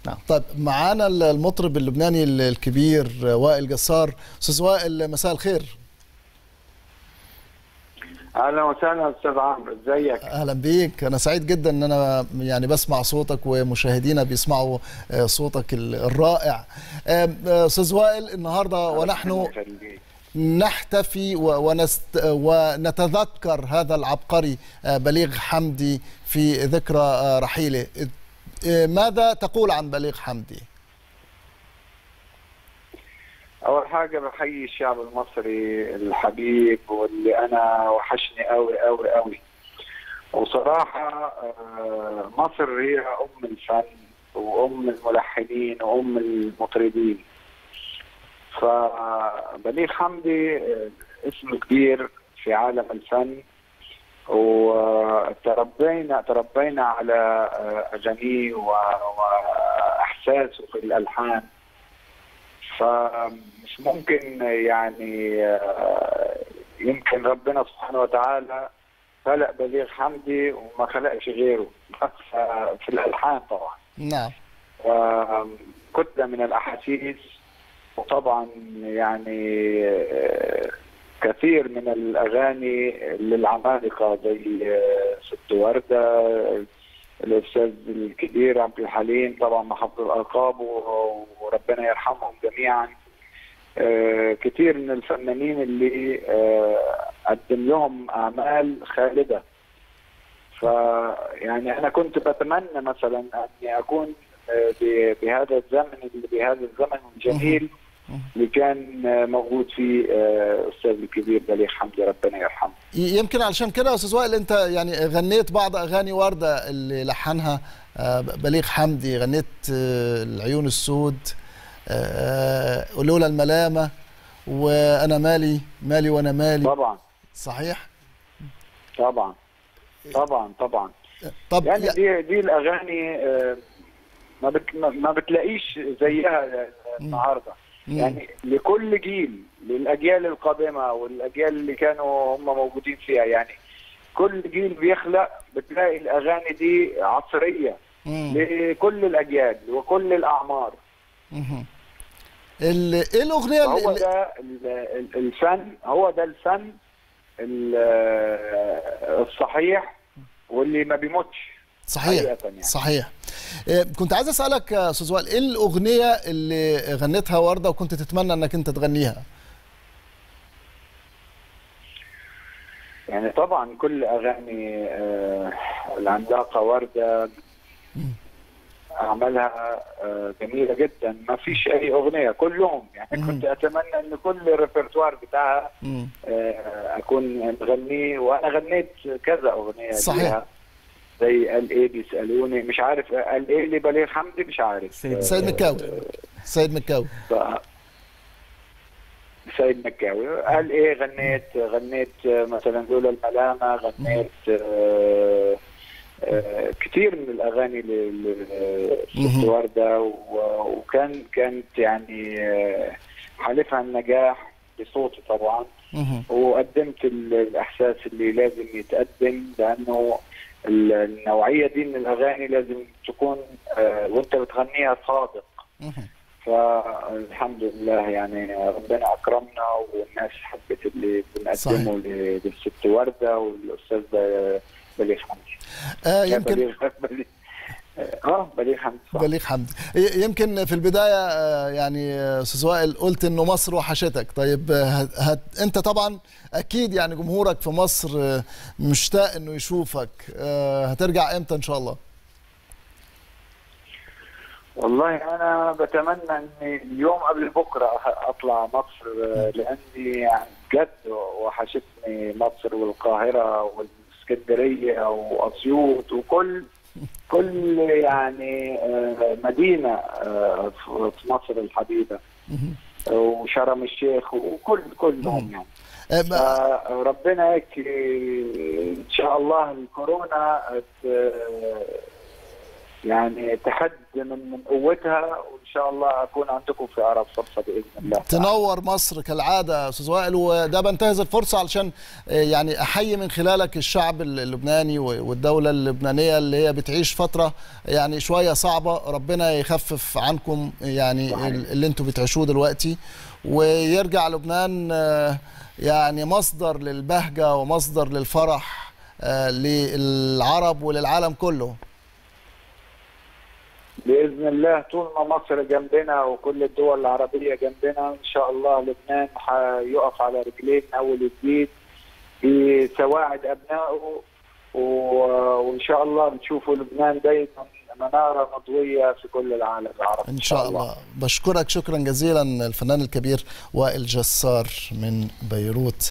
نعم طيب معانا المطرب اللبناني الكبير وائل جسار استاذ وائل مساء الخير اهلا وسهلا استاذ عمرو ازيك اهلا بيك انا سعيد جدا ان انا يعني بسمع صوتك ومشاهدينا بيسمعوا صوتك الرائع استاذ وائل النهارده ونحن نحتفي ونست ونتذكر هذا العبقري بليغ حمدي في ذكرى رحيله ماذا تقول عن بليغ حمدي اول حاجه بحيي الشعب المصري الحبيب واللي انا وحشني قوي قوي قوي وصراحه مصر هي ام الفن وام الملحنين وام المطربين فبليغ حمدي اسم كبير في عالم الفن وتربينا تربينا على اغانيه واحساسه في الالحان فمش ممكن يعني يمكن ربنا سبحانه وتعالى خلق بليغ حمدي وما خلقش غيره في الالحان طبعا نعم كتله من الاحاسيس وطبعا يعني كثير من الاغاني للعمالقه زي ست ورده الاستاذ الكبير عبد الحليم طبعا محافظ الالقاب وربنا يرحمهم جميعا كثير من الفنانين اللي قدم لهم اعمال خالده فيعني انا كنت بتمنى مثلا اني اكون بهذا الزمن اللي بهذا الزمن الجميل اللي كان موجود فيه استاذ الكبير بليغ حمدي ربنا يرحمه يمكن علشان كده يا استاذ وائل انت يعني غنيت بعض اغاني ورده اللي لحنها بليغ حمدي غنيت العيون السود ولولا الملامه وانا مالي مالي وانا مالي طبعا صحيح طبعا طبعا طبعا طب يعني دي دي الاغاني ما بت ما بتلاقيش زيها النهارده يعني لكل جيل للاجيال القادمه والاجيال اللي كانوا هم موجودين فيها يعني كل جيل بيخلق بتلاقي الاغاني دي عصريه مم. لكل الاجيال وكل الاعمار ال- ايه الاغنيه هو اللي ده ال- ال- الفن هو ده الفن ال- الصحيح واللي ما بيموتش صحيح حقيقة يعني. صحيح إيه، كنت عايز اسالك يا استاذ وائل ايه الاغنيه اللي غنتها ورده وكنت تتمنى انك انت تغنيها يعني طبعا كل اغاني آه، العملاقه ورده اعمالها آه، جميله جدا ما فيش اي اغنيه كلهم يعني مم. كنت اتمنى ان كل الريpertoire بتاعها مم. آه، اكون مغنيه وانا غنيت كذا اغنيه صحيح. ليها. زي قال ايه بيسالوني مش عارف قال ايه لبليغ حمدي مش عارف سيد- سيد مكاوي سيد مكاوي ف- سيد مكاوي قال ايه غنيت غنيت مثلا لولا الملامه غنيت آه، آه، كتير من الاغاني لست مهم. ورده و- وكان كانت يعني آه، حالفها النجاح بصوتي طبعا مهم. وقدمت ال- الاحساس اللي لازم يتقدم لانه ال- النوعيه دي من الاغاني لازم تكون آه، وانت بتغنيها صادق مهم. فالحمد لله يعني ربنا اكرمنا والناس حبت اللي بنقدمه ل- للست ورده والاستاذ ب- بليغ حمدي آه يمكن بليغ بليغ اه بليغ حمدي صح. بليغ حمدي ي- يمكن في البدايه آه، يعني آه، استاذ وائل قلت انه مصر وحشتك طيب آه، هت هت انت طبعا اكيد يعني جمهورك في مصر آه، مشتاق انه يشوفك آه، هترجع امتى ان شاء الله والله انا بتمنى اني اليوم قبل بكره أح- اطلع مصر آه، لاني يعني بجد وحشتني مصر والقاهره والاسكندريه واسيوط وكل كل يعني آه، مدينه آه، في في مصر الحبيبه مهم. وشرم الشيخ وكل كلهم يعني آه، ما- ربنا هيك ان شاء الله الكورونا ت- يعني تحد من من قوتها وان شاء الله اكون عندكم في اقرب فرصه باذن الله تنور مصر كالعاده استاذ وائل وده بنتهز الفرصه علشان يعني احيي من خلالك الشعب اللبناني والدوله اللبنانيه اللي هي بتعيش فتره يعني شويه صعبه ربنا يخفف عنكم يعني صحيح. اللي انتم بتعيشوه دلوقتي ويرجع لبنان يعني مصدر للبهجه ومصدر للفرح للعرب وللعالم كله باذن الله طول ما مصر جنبنا وكل الدول العربيه جنبنا ان شاء الله لبنان هيقف على رجليه من اول وجديد بسواعد ابنائه وان شاء الله نشوفوا لبنان دايما مناره مضويه في كل العالم العربي ان شاء الله. الله بشكرك شكرا جزيلا الفنان الكبير وائل جسار من بيروت